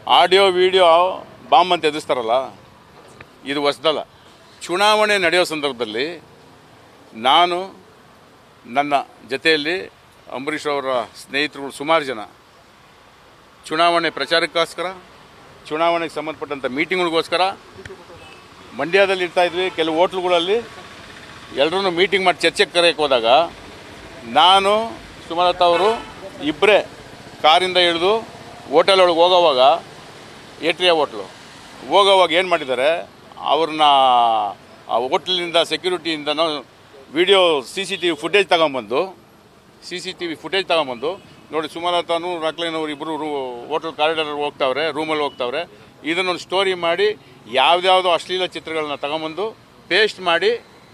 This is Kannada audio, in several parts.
ಆಡಿಯೋ ವಿಡಿಯೋ ಬಾಂಬ್ ಅಂತ ಎದುರಿಸ್ತಾರಲ್ಲ ಇದು ಹೊಸದಲ್ಲ ಚುನಾವಣೆ ನಡೆಯೋ ಸಂದರ್ಭದಲ್ಲಿ ನಾನು ನನ್ನ ಜೊತೆಯಲ್ಲಿ ಅಂಬರೀಷ್ ಅವರ ಸ್ನೇಹಿತರುಗಳು ಸುಮಾರು ಜನ ಚುನಾವಣೆ ಪ್ರಚಾರಕ್ಕೋಸ್ಕರ ಚುನಾವಣೆಗೆ ಸಂಬಂಧಪಟ್ಟಂಥ ಮೀಟಿಂಗ್ಗಳಿಗೋಸ್ಕರ ಮಂಡ್ಯದಲ್ಲಿ ಇರ್ತಾ ಇದ್ವಿ ಕೆಲವು ಹೋಟ್ಲುಗಳಲ್ಲಿ ಎಲ್ಲರೂ ಮೀಟಿಂಗ್ ಮಾಡಿ ಚರ್ಚೆಗೆ ಕರೆಯಕ್ಕೆ ಹೋದಾಗ ನಾನು ಸುಮಲತಾ ಅವರು ಇಬ್ಬರೇ ಕಾರಿಂದ ಇಳಿದು ಹೋಟೆಲ್ ಒಳಗೆ ಹೋಗೋವಾಗ ಏಟ್ರಿಯಾ ಹೋಟ್ಲು ಹೋಗೋವಾಗ ಏನು ಮಾಡಿದ್ದಾರೆ ಅವ್ರನ್ನ ಆ ಹೋಟ್ಲಿನಿಂದ ಸೆಕ್ಯೂರಿಟಿಯಿಂದನೂ video C C T V footage ತಗೊಂಬಂದು C C T V footage ತಗೊಂಬಂದು ನೋಡಿ ಸುಮಲತಾನು ರಾಕ್ಲೈನವ್ರು ಇಬ್ಬರು ರೂ ಹೋಟೆಲ್ ಕಾರಿಡಾರ್ ಹೋಗ್ತಾವ್ರೆ ರೂಮಲ್ಲಿ ಹೋಗ್ತಾವ್ರೆ ಇದನ್ನೊಂದು ಸ್ಟೋರಿ ಮಾಡಿ ಯಾವ್ದ್ಯಾವುದೋ ಅಶ್ಲೀಲ ಚಿತ್ರಗಳನ್ನ ತಗೊಂಬಂದು ಪೇಸ್ಟ್ ಮಾಡಿ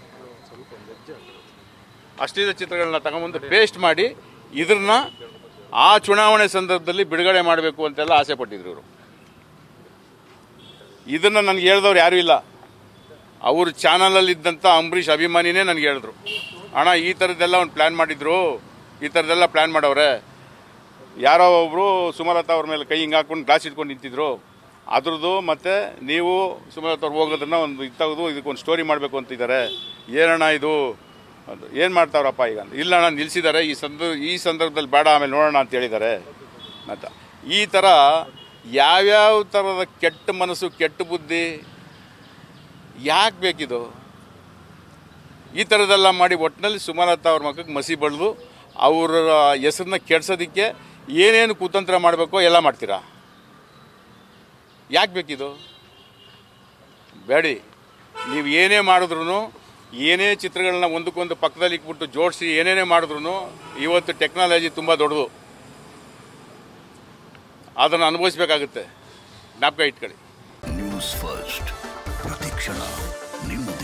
ಅಶ್ಲೀಲ ಚಿತ್ರಗಳನ್ನ ತಗೊಂಬಂದು ಪೇಸ್ಟ್ ಮಾಡಿ ಇದನ್ನ ಆ ಚುನಾವಣೆ ಸಂದರ್ಭದಲ್ಲಿ ಬಿಡುಗಡೆ ಮಾಡಬೇಕು ಅಂತೆಲ್ಲ ಆಸೆ ಪಟ್ಟಿದ್ರು ಇವರು ಇದನ್ನ ನನಗೆ ಹೇಳ್ದವ್ರು ಯಾರೂ ಇಲ್ಲ ಅವ್ರ ಚಾನಲಲ್ಲಿ ಇದ್ದಂಥ ಅಂಬರೀಷ್ ಅಭಿಮಾನಿನೇ ನನಗೆ ಹೇಳಿದ್ರು ಅಣ್ಣ ಈ ಥರದ್ದೆಲ್ಲ ಒಂದು ಪ್ಲ್ಯಾನ್ ಮಾಡಿದ್ರು ಈ ಥರದ್ದೆಲ್ಲ ಪ್ಲ್ಯಾನ್ ಮಾಡವ್ರೆ ಯಾರೋ ಒಬ್ಬರು ಸುಮಲತಾ ಅವ್ರ ಮೇಲೆ ಕೈ ಹಿಂಗೆ ಹಾಕೊಂಡು ಗ್ಲಾಸ್ ಇಟ್ಕೊಂಡು ನಿಂತಿದ್ರು ಅದ್ರದ್ದು ಮತ್ತು ನೀವು ಸುಮಲತಾ ಅವ್ರು ಹೋಗೋದನ್ನ ಒಂದು ಇದು ತೆಗೆದು ಇದಕ್ಕೊಂದು ಸ್ಟೋರಿ ಮಾಡಬೇಕು ಅಂತಿದ್ದಾರೆ ಏನಣ್ಣ ಇದು ಅದು ಏನು ಮಾಡ್ತಾವ್ರಪ್ಪ ಈಗ ಅಂತ. ಇಲ್ಲ ಅಣ್ಣ ನಿಲ್ಲಿಸಿದ್ದಾರೆ ಈ ಸಂದರ್ಭ ಈ ಸಂದರ್ಭದಲ್ಲಿ ಬೇಡ ಆಮೇಲೆ ನೋಡೋಣ ಅಂತ ಹೇಳಿದ್ದಾರೆ ಅಂತ ಈ ಥರ ಯಾವ್ಯಾವ ಥರದ ಕೆಟ್ಟ ಮನಸ್ಸು ಕೆಟ್ಟ ಬುದ್ಧಿ ಯಾಕೆ ಬೇಕಿದು ಈ ಥರದ್ದೆಲ್ಲ ಮಾಡಿ ಒಟ್ಟಿನಲ್ಲಿ ಸುಮಲತಾ ಅವ್ರ ಮಕ್ಕಳಿಗೆ ಮಸಿ ಬಳ್ದು ಅವರ ಹೆಸರನ್ನ ಕೆಡ್ಸೋದಕ್ಕೆ ಏನೇನು ಕುತಂತ್ರ ಮಾಡಬೇಕೋ ಎಲ್ಲ ಮಾಡ್ತೀರಾ ಯಾಕೆ ಬೇಕಿದು ಬೇಡಿ ನೀವು ಏನೇ ಮಾಡಿದ್ರು ಏನೇ ಚಿತ್ರಗಳನ್ನ ಒಂದಕ್ಕೊಂದು ಪಕ್ಕದಲ್ಲಿ ಇಟ್ಬಿಟ್ಟು ಜೋಡಿಸಿ ಏನೇನೇ ಮಾಡಿದ್ರು ಇವತ್ತು ಟೆಕ್ನಾಲಜಿ ತುಂಬ ದೊಡ್ಡದು ಅದನ್ನು ಅನುಭವಿಸ್ಬೇಕಾಗುತ್ತೆ ಜ್ಞಾಪಕ ಇಟ್ಕೊಳ್ಳಿ ನ್ಯೂಸ್ ಫಸ್ಟ್ ಪ್ರತಿಕ್ಷಣ ನಿಮ್ಮ